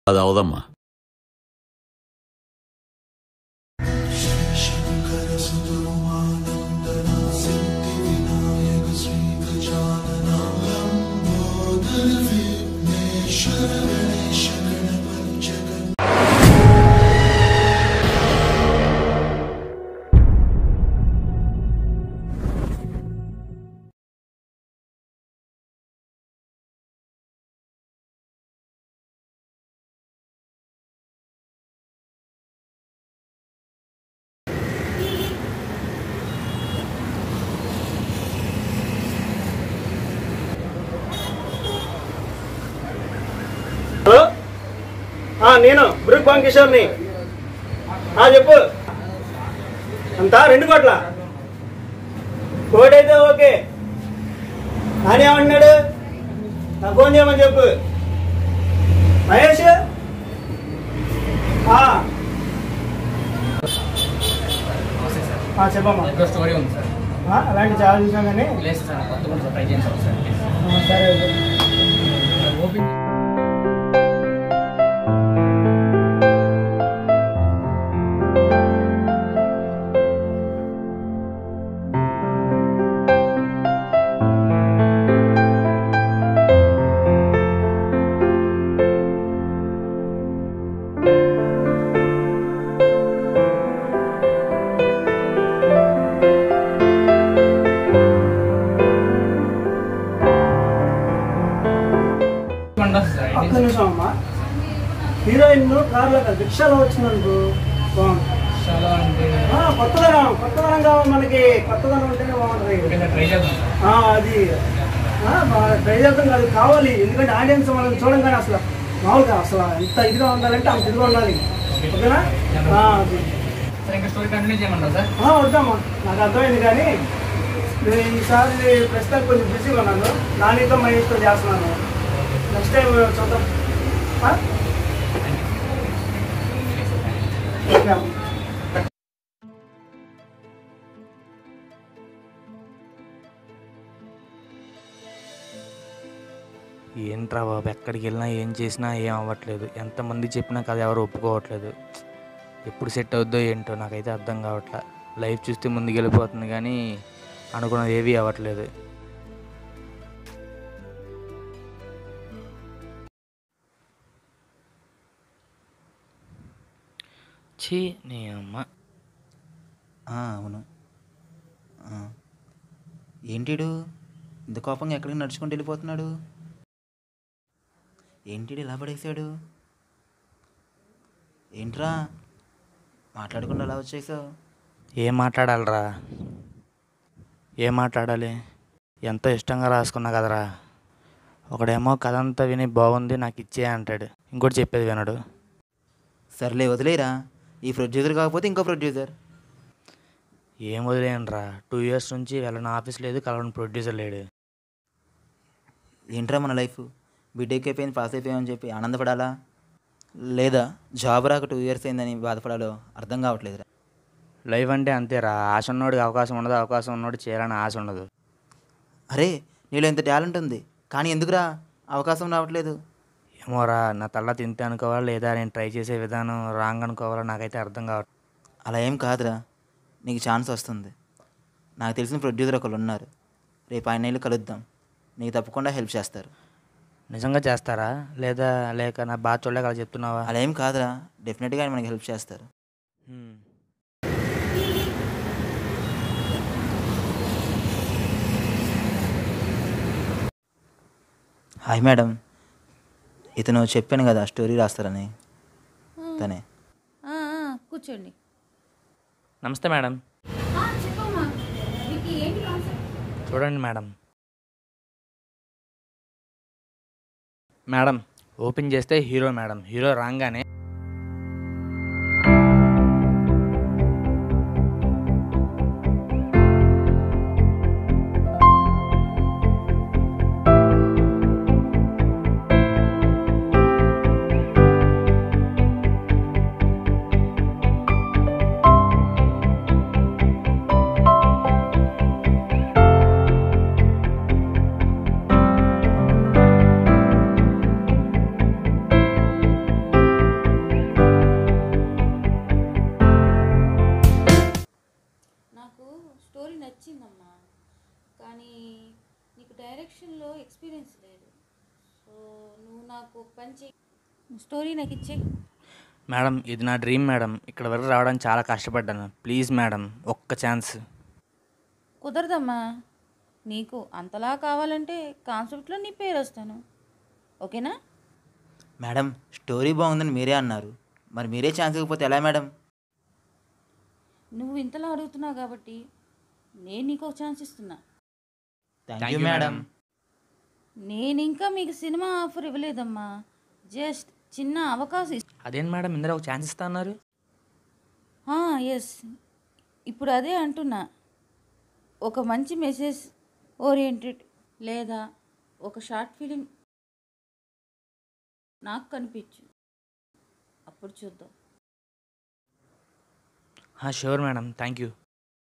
అది అవదమ్మా హలో ఆ, నేను బ్రూక్ బాంక్ కిషోర్ని ఆ, చెప్పు అంతా రెండు కోట్ల కోటి అయితే ఓకే ఆయన ఏమంటున్నాడు నా ఫోన్ చేయమని చెప్పు మహేష్ ఆ. ఆ, చెప్పమ్మా ఇంకో స్టోరీ ఉంది సార్ ఆ, అలాంటి చాలా చూసాం కానీ లేదు సార్ కొత్త కొంచెం ట్రై చేయండి సార్ ఆ, సరే ఓపెన్ సార్ ఒక్క నిమిషం అమ్మా హీరోయిన్ కార్లో కాదు, రిక్షాలో వచ్చిందనుకో బాగుంది చాలా అంటే ఆ, కొత్తదనం కొత్తదనం కావాలి మనకి కొత్తదనం ఉంటేనే బాగుంటుంది ఓకే సార్ ట్రై చేద్దాం సార్ ఆ, అది ఆ, బాగా ట్రై చేద్దాం కాదు కావాలి ఎందుకంటే ఆడియన్స్ మనం చూడంగానే అసలు మామూలుగా అసలు ఎంత ఇదిగా ఉండాలంటే అంత ఇదిగా ఉండాలి ఓకేనా ఆ, అది. సార్ ఇంకా స్టోరీ కంటిన్యూ చేయమంటారా సార్ ఆ, వద్దామా నాకు అర్థమైంది కానీ నేను ఈసారి ప్రస్తుతానికి కొంచెం బిజీగా ఉన్నాను నానితో మహేష్తో చేస్తున్నాను నెక్స్ట్ టైం చూద్దాం ఆ? ఓకే అమ్మా. ఏంట్రా బాబు ఎక్కడికి వెళ్ళినా ఏం చేసినా ఏం అవ్వట్లేదు ఎంతమంది చెప్పినా కదా ఎవరు ఒప్పుకోవట్లేదు ఎప్పుడు సెట్ అవుద్దో ఏంటో నాకైతే అర్థం కావట్లే లైఫ్ చూస్తే ముందుకు వెళ్ళిపోతుంది కానీ అనుకున్నది ఏవీ అవ్వట్లేదు ఛీ నీ అమ్మ ఆ, అవును ఆ. ఏంటిడు ఇంత కోపంగా ఎక్కడికి నడుచుకుంటూ వెళ్ళిపోతున్నాడు ఏంటిడు ఇలా పడేసాడు ఏంట్రా మాట్లాడకుండా అలా వచ్చేసావు ఏం మాట్లాడాలిరా ఏం మాట్లాడాలి ఎంతో ఇష్టంగా రాసుకున్నా కదరా ఒకడేమో కథ అంతా విని బాగుంది నాకు ఇచ్చే అంటాడు ఇంకోటి చెప్పేది వినడు సర్లే వదిలేరా ఈ ప్రొడ్యూసర్ కాకపోతే ఇంకో ప్రొడ్యూసర్ ఏం వదిలేయండిరా టూ ఇయర్స్ నుంచి వెళ్ళని ఆఫీస్ లేదు కలవని ప్రొడ్యూసర్ లేడు ఏంట్రా మన లైఫ్ బీటెక్ అయిపోయింది పాస్ అయిపోయామని చెప్పి ఆనందపడాలా లేదా జాబ్ రాక టూ ఇయర్స్ అయిందని బాధపడాలో అర్థం కావట్లేదురా లైఫ్ అంటే అంతేరా ఆశ ఉన్నోడికి అవకాశం ఉండదు అవకాశం ఉన్నోడు చేయాలని ఆశ ఉండదు అరే నీలో ఇంత టాలెంట్ ఉంది కానీ ఎందుకురా అవకాశం రావట్లేదు ఏమోరా నా తల్ల తింతే అనుకోవాలా లేదా నేను ట్రై చేసే విధానం రాంగ్ అనుకోవాలా నాకైతే అర్థం కావట్లేదు అలా ఏం కాదురా నీకు ఛాన్స్ వస్తుంది నాకు తెలిసిన ప్రొడ్యూసర్ ఒకళ్ళు ఉన్నారు రేపు ఆయన వెళ్ళి కలుద్దాం నీకు తప్పకుండా హెల్ప్ చేస్తారు నిజంగా చేస్తారా లేదా లేక నా బాధ చూడలేక అలా చెప్తున్నావా అలా ఏం కాదురా డెఫినెట్గా ఆయన మనకి హెల్ప్ చేస్తారు హ్మ్. హాయ్ మేడం ఇతను చెప్పాను కదా స్టోరీ రాస్తారని తనే ఆ, ఆ, కూర్చోండి నమస్తే మేడం ఆ, చెప్పమ్మా మీకు ఏంటి కాన్సెప్ట్ చూడండి మేడం మేడం ఓపెన్ చేస్తే హీరో మేడం హీరో రాగానే ఎక్స్పీరియన్స్ లేదు సో నువ్వు నాకు ఒక పని చెయ్యి స్టోరీ నాకు ఇచ్చే మేడం ఇది నా డ్రీమ్ మేడం ఇక్కడ వరకు రావడానికి చాలా కష్టపడ్డాను ప్లీజ్ మేడం ఒక్క ఛాన్స్ కుదరదమ్మా నీకు అంతలా కావాలంటే కాన్సెప్ట్లో నీ పేరు వస్తాను ఓకేనా మేడం స్టోరీ బాగుందని మీరే అన్నారు మరి మీరే ఛాన్స్ ఇవ్వకపోతే ఎలా మేడం నువ్వు ఇంతలా అడుగుతున్నావు కాబట్టి నేను నీకు ఒక ఛాన్స్ ఇస్తున్నా థ్యాంక్ యూ మేడం నేను ఇంకా మీకు సినిమా ఆఫర్ ఇవ్వలేదమ్మా జస్ట్ చిన్న అవకాశం ఇస్- అదేం మేడం ఇందులో ఒక ఛాన్స్ ఇస్తా అన్నారు ఆ, ఎస్ ఇప్పుడు అదే అంటున్నా ఒక మంచి మెసేజ్ ఓరియంటెడ్ లేదా ఒక షార్ట్ ఫిలిం నాకు కనిపించు అప్పుడు చూద్దాం sure madam thank you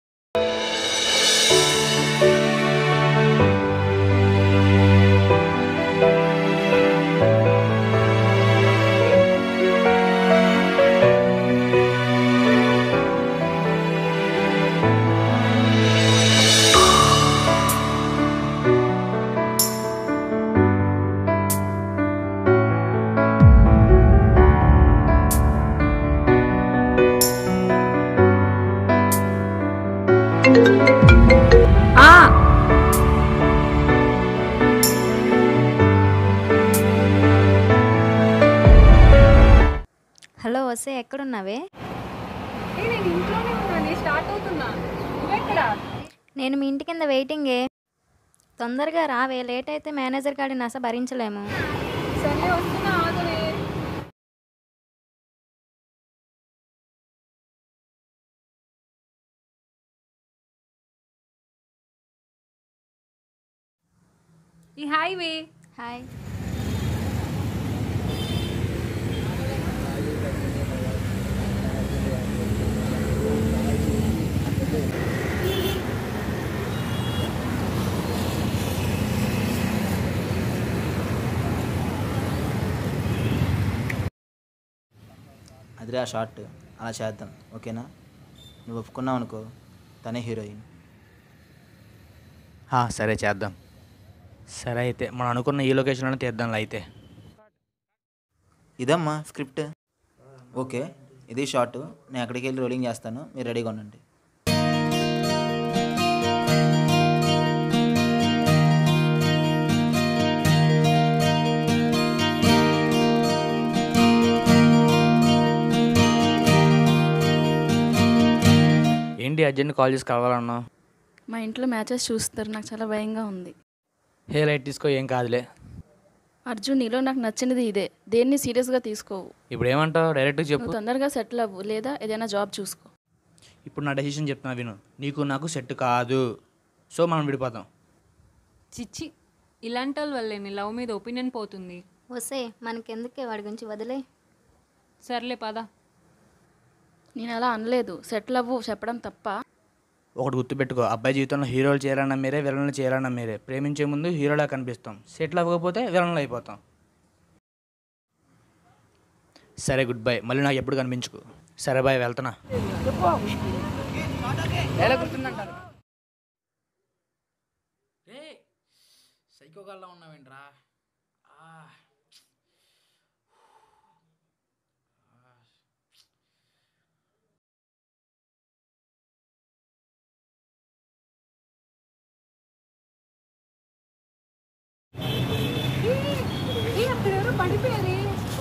hello వసే ఎక్కడున్నావే నేను ఇంట్లోనే ఉన్నాను స్టార్ట్ అవుతున్నా నువ్వెక్కడ నేను మీ ఇంటి కింద వెయిటింగే తొందరగా రావే లేట్ అయితే మేనేజర్ గాడి నస భరించలేము సర్లే వస్తున్నా ఆగవే ఈ హైవే హాయ్ అదిరే ఆ షార్ట్ అలా చేద్దాం ఓకేనా నువ్వు ఒప్పుకున్నావు అనుకో తనే హీరోయిన్ హా, సరే చేద్దాం సరే అయితే మనం అనుకున్న ఈ లొకేషన్లోనే తీద్దాంలే అయితే ఇదమ్మా స్క్రిప్ట్ ఓకే ఇది షార్ట్ నేను అక్కడికి వెళ్ళి రోలింగ్ చేస్తాను మీరు రెడీగా ఉండండి ఏంటి అర్జెంట్ కాల్ చేసి కలవాలన్నా మా ఇంట్లో మ్యాచెస్ చూస్తారు నాకు చాలా భయంగా ఉంది హే లైట్ తీసుకో ఏం కాదులే అర్జున్ నీలో నాకు నచ్చినది ఇదే దేన్ని సీరియస్గా తీసుకోవు ఇప్పుడు ఏమంటావు డైరెక్ట్గా చెప్పు నువ్వు తొందరగా సెటిల్ అవ్వు లేదా ఏదైనా జాబ్ చూసుకో ఇప్పుడు నా డెసిషన్ చెప్తున్నా విను నీకు నాకు సెట్ కాదు సో మనం విడిపోతాం చిచ్చి ఇలాంటి వాళ్ళ వల్లే నీ లవ్ మీద ఒపీనియన్ పోతుంది వసే మనకెందుకే వాడి గురించి వదిలే సర్లే పద నేను అలా అనలేదు సెటిల్ అవ్వు చెప్పడం తప్ప ఒకటి గుర్తుపెట్టుకో అబ్బాయి జీవితంలో హీరోలు చేయాలన్నా మీరే విలన్లు చేయాలన్నా మీరే ప్రేమించే ముందు హీరోలా కనిపిస్తాం సెటిల్ అవ్వకపోతే విలన్లు అయిపోతాం సరే గుడ్ బై మళ్ళీ నాకు ఎప్పుడు కనిపించుకు సరే బాయ్ వెళ్తున్నా ఎలా గుర్తుందంటారు రే సైకోగాల్లో ఉన్నావేంట్రా అక్కడ ఎవరో పడిపోయారే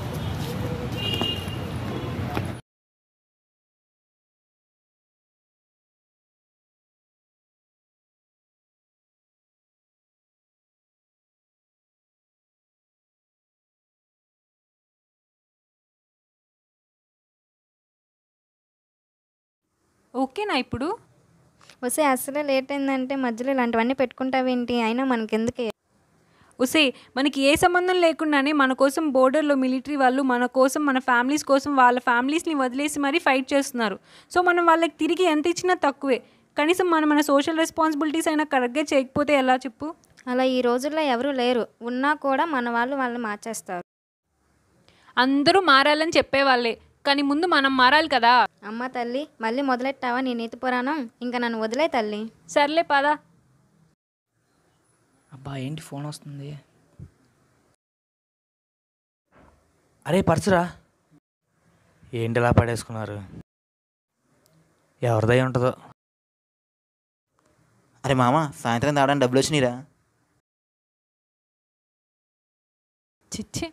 ఓకేనా ఇప్పుడు వసే అసలే లేట్ అయిందంటే మధ్యలో ఇలాంటివన్నీ పెట్టుకుంటావేంటి అయినా మనకెందుకే ఉసే మనకి ఏ సంబంధం లేకుండానే మన కోసం బోర్డర్లో మిలిటరీ వాళ్ళు మన కోసం మన ఫ్యామిలీస్ కోసం వాళ్ళ ఫ్యామిలీస్ని వదిలేసి మరీ ఫైట్ చేస్తున్నారు సో మనం వాళ్ళకి తిరిగి ఎంత ఇచ్చినా తక్కువే కనీసం మనం మన సోషల్ రెస్పాన్సిబిలిటీస్ అయినా కరెక్ట్గా చేయకపోతే ఎలా చెప్పు అలా ఈ రోజుల్లో ఎవరూ లేరు ఉన్నా కూడా మన వాళ్ళు వాళ్ళని మార్చేస్తారు అందరూ మారాలని చెప్పేవాళ్ళే కానీ ముందు మనం మారాలి కదా అమ్మ తల్లి మళ్ళీ మొదలెట్టావా నీ నీతి పురాణం ఇంకా నన్ను వదిలే తల్లి సర్లే పదా అబ్బా ఏంటి ఫోన్ వస్తుంది అరే పర్సురా ఏంటి ఇలా పడేసుకున్నారు ఎవరిదై ఉంటుందో అరే మామ సాయంత్రం తాగడానికి డబ్బులు వచ్చినాయిరా చిచ్చి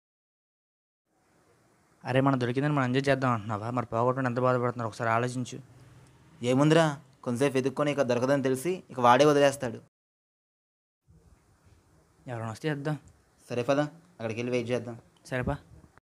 అరే మనం దొరికిందని మనం ఎంజాయ్ చేద్దాం అంటున్నావా మరి పోగొట్టుకుని ఎంత బాధపడుతున్నారు ఒకసారి ఆలోచించు ఏముందిరా కొంతసేపు వెతుక్కొని ఇక దొరకదని తెలిసి ఇక వాడే వదిలేస్తాడు ఎవరైనా వస్తే చేద్దాం సరే పదా అక్కడికి వెళ్ళి వెయిట్ చేద్దాం సరేపా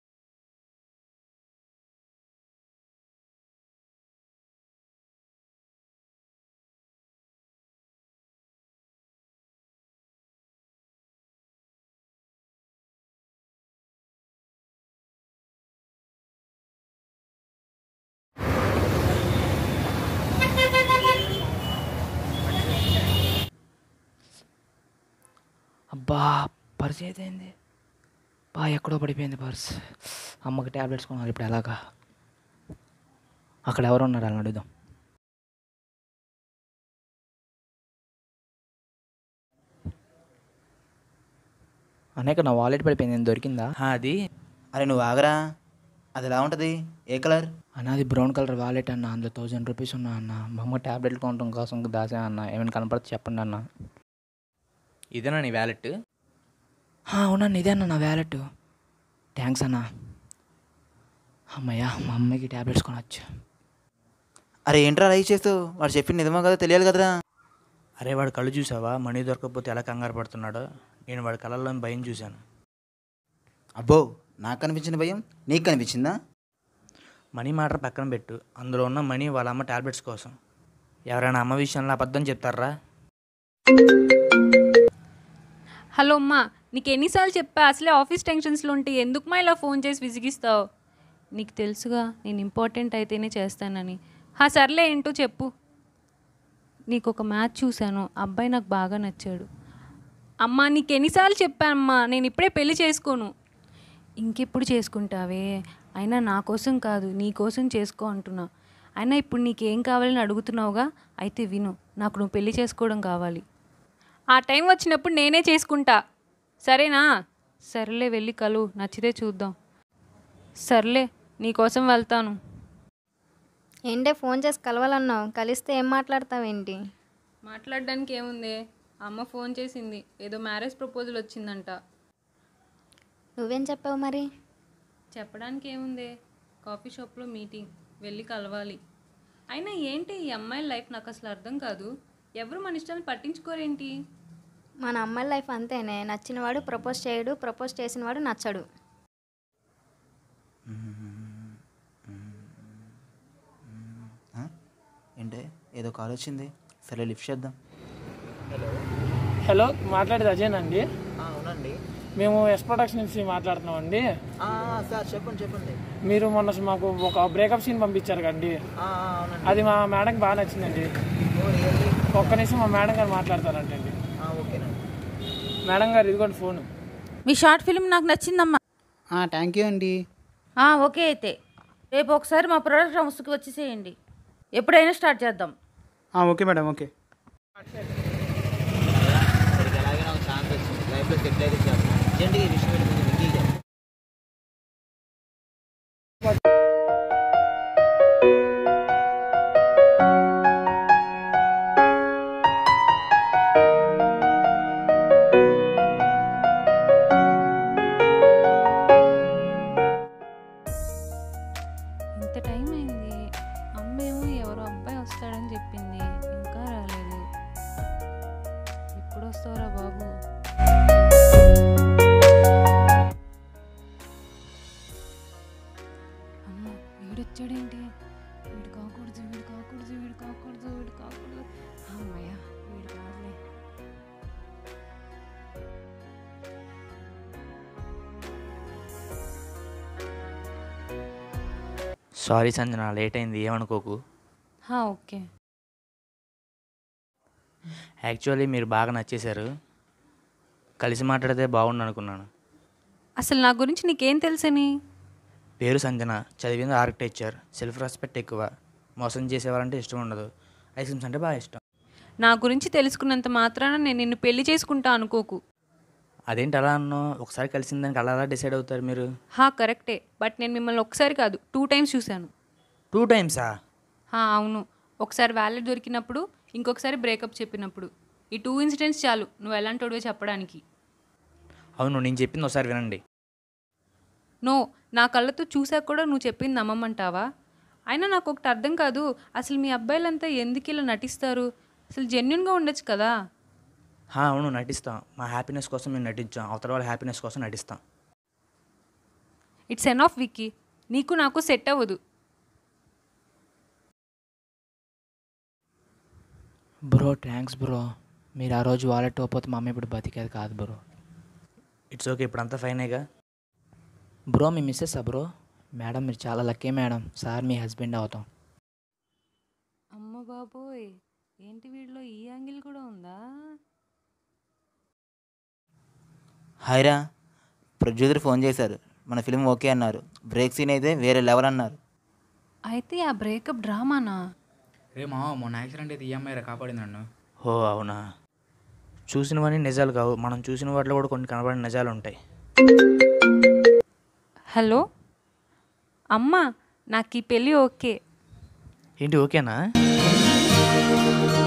అబ్బా పర్స్ ఏదైంది బా ఎక్కడో పడిపోయింది పర్స్ అమ్మకి ట్యాబ్లెట్స్ కొనాలి ఇప్పుడు ఎలాగా అక్కడ ఎవరు ఉన్నారు అని అడుగుదాం అనేక నా వాలెట్ పడిపోయింది ఏం దొరికిందా ఆ, అది అరే నువ్వు ఆగరా అది ఎలా ఉంటుంది ఏ కలర్ అన్నది బ్రౌన్ కలర్ వాలెట్ అన్న అందులో థౌజండ్ రూపీస్ ఉన్నా అన్న మా అమ్మ ట్యాబ్లెట్లు కొనడం కోసం దాసా అన్న ఏమైనా కనపడితే చెప్పండి అన్న ఇదేనా నీ వ్యాలెట్ అవునన్న ఇదే అన్న నా వ్యాలెట్ థ్యాంక్స్ అన్న అమ్మయ్య మా అమ్మకి ట్యాబ్లెట్స్ కొనవచ్చు అరే ఏంట్రా రైస్ చేస్తావు వాడు చెప్పింది నిజమో కదా తెలియాలి కదరా అరే వాడు కళ్ళు చూసావా మనీ దొరకకపోతే ఎలా కంగారు పడుతున్నాడో నేను వాడి కళ్ళల్లో భయం చూశాను అబ్బో నాకు కనిపించిన భయం నీకు కనిపించిందా మనీ మ్యాటర్ పక్కన పెట్టు అందులో ఉన్న మనీ వాళ్ళ అమ్మ టాబ్లెట్స్ కోసం ఎవరైనా అమ్మ విషయంలో అబద్ధం చెప్తారా హలో అమ్మా నీకు ఎన్నిసార్లు చెప్పా అసలే ఆఫీస్ టెన్షన్స్లో ఉంటే ఎందుకు మా ఇలా ఫోన్ చేసి విసిగిస్తావు నీకు తెలుసుగా నేను ఇంపార్టెంట్ అయితేనే చేస్తానని హా సర్లే ఏంటో చెప్పు నీకు ఒక మ్యాచ్ చూశాను అబ్బాయి నాకు బాగా నచ్చాడు అమ్మా నీకు ఎన్నిసార్లు చెప్పానమ్మా నేను ఇప్పుడే పెళ్లి చేసుకోను ఇంకెప్పుడు చేసుకుంటావే అయినా నా కోసం కాదు నీ కోసం చేసుకో అంటున్నా అయినా ఇప్పుడు నీకేం కావాలని అడుగుతున్నావుగా అయితే విను నాకు నువ్వు పెళ్లి చేసుకోవడం కావాలి ఆ టైం వచ్చినప్పుడు నేనే చేసుకుంటా సరేనా సర్లే వెళ్ళి కలు నచ్చితే చూద్దాం సర్లే నీకోసం వెళ్తాను ఏంటే ఫోన్ చేసి కలవాలన్నావు కలిస్తే ఏం మాట్లాడతావేంటి మాట్లాడడానికి ఏముంది అమ్మ ఫోన్ చేసింది ఏదో మ్యారేజ్ ప్రపోజల్ వచ్చిందంట నువ్వేం చెప్పావు మరి చెప్పడానికి ఏముంది కాఫీ షాప్లో మీటింగ్ వెళ్ళి కలవాలి అయినా ఏంటి ఈ అమ్మాయి లైఫ్ నాకు అసలు అర్థం కాదు ఎవరు మన ఇష్టాన్ని పట్టించుకోరేంటి మన అమ్మాయి లైఫ్ అంతేనే నచ్చినవాడు ప్రపోజ్ చేయడు ప్రపోజ్ చేసినవాడు నచ్చడు ఆ? ఏంటే ఏదో కాల్ వచ్చింది సరే లిఫ్ట్ చేద్దాం హలో మాట్లాడేది అజయనండి అవునండి మేము ఎస్ ప్రొడక్షన్ నుంచి మాట్లాడుతున్నామండి సార్ చెప్పండి చెప్పండి మీరు మొన్న మాకు ఒక బ్రేకప్ సీన్ పంపించారు కండి అవునండి అది మా మేడంకి బాగా నచ్చిందండి ఒక్క నిమిషం మా మేడం గారు మాట్లాడతారంటండి ఓకేనండి మేడం గారు ఇదిగోండి ఫోన్ మీ షార్ట్ ఫిల్మ్ నాకు నచ్చిందమ్మా థ్యాంక్ యూ అండి ఆ, ఓకే అయితే రేపు ఒకసారి మా ప్రొడక్ట్ హౌస్కి వచ్చేసేయండి ఎప్పుడైనా స్టార్ట్ చేద్దాం ఓకే మేడం ఓకే ఎలాగైనా ఒక ఛాన్స్ వచ్చింది లైఫ్లో సెటిల్ అయితే చాలు అర్జెంట్గా ఈ విషయం వెళ్ళి కొంచెం వెంకీ చెప్పు. ఇంత టైం అయింది అమ్మేమో ఎవరో అబ్బాయి వస్తాడని చెప్పింది ఇంకా రాలేదు ఎప్పుడు వస్తావురా బాబు అమ్మ వీడొచ్చాడేంటి వీడు కాకూడదు వీడు కాకూడదు వీడు కాకూడదు వీడు కాకూడదు అమ్మయ్య వీడు కాదులే సారీ సంజన లేట్ అయింది ఏమనుకోకు హా, ఓకే యాక్చువల్లీ మీరు బాగా నచ్చేశారు కలిసి మాట్లాడితే బాగుండు అనుకున్నాను అసలు నా గురించి నీకేం తెలుసని పేరు సంజన చదివింది ఆర్కిటెక్చర్ సెల్ఫ్ రెస్పెక్ట్ ఎక్కువ మోసం చేసేవారంటే ఇష్టం ఉండదు ఐస్ క్రీమ్స్ అంటే బాగా ఇష్టం నా గురించి తెలుసుకున్నంత మాత్రాన నేను నిన్ను పెళ్లి చేసుకుంటా అనుకోకు అదేంటి అలా అన్నావు ఒకసారి కలిసిన దానికి అలా అలా డిసైడ్ అవుతారు మీరు హా కరెక్టే బట్ నేను మిమ్మల్ని ఒకసారి కాదు టూ టైమ్స్ చూశాను టూ టైమ్సా హా అవును ఒకసారి వ్యాలెట్ దొరికినప్పుడు ఇంకొకసారి బ్రేకప్ చెప్పినప్పుడు ఈ టూ ఇన్సిడెంట్స్ చాలు నువ్వు ఎలాంటి చెప్పడానికి అవును నేను చెప్పింది ఒకసారి వినండి నో నా కళ్ళతో చూసాక కూడా నువ్వు చెప్పింది నమ్మమంటావా అయినా నాకు ఒకటి అర్థం కాదు అసలు మీ అబ్బాయిలంతా ఎందుకు ఇలా నటిస్తారు అసలు జెన్యున్గా ఉండొచ్చు కదా హా, అవును నటిస్తాం మా హ్యాపీనెస్ కోసం మేము నటించాం అవతల వాళ్ళ హ్యాపీనెస్ కోసం నటిస్తాం ఇట్స్ ఎన్ ఆఫ్ విక్కీ నీకు నాకు సెట్ అవ్వదు బ్రో థ్యాంక్స్ బ్రో మీరు ఆ రోజు వాలెట్ పోతే మా అమ్మ ఇప్పుడు బతికేది కాదు బ్రో ఇట్స్ ఓకే ఇప్పుడంతా ఫైనేగా బ్రో మీ మిస్సెస్ బ్రో మేడం మీరు చాలా లక్కీ మేడం సార్ మీ హస్బెండ్ అవుతాం అమ్మ బాబోయ్ ఏంటి వీడిలో ఈ యాంగిల్ కూడా ఉందా హాయ్రా ప్రొడ్యూసర్ ఫోన్ చేశారు మన ఫిల్మ్ ఓకే అన్నారు బ్రేక్ సీన్ అయితే వేరే లెవెల్ అన్నారు అయితే ఆ బ్రేకప్ డ్రామానా రే మా మొన్న యాక్సిడెంట్ అయితే ఈఎంఐ రా కాపాడింది నన్ను ఓ అవునా చూసినవన్నీ నిజాలు కావు మనం చూసిన వాటిలో కూడా కొన్ని కనబడిన నిజాలు ఉంటాయి హలో అమ్మ నాకు ఈ పెళ్ళి ఓకే ఏంటి ఓకేనా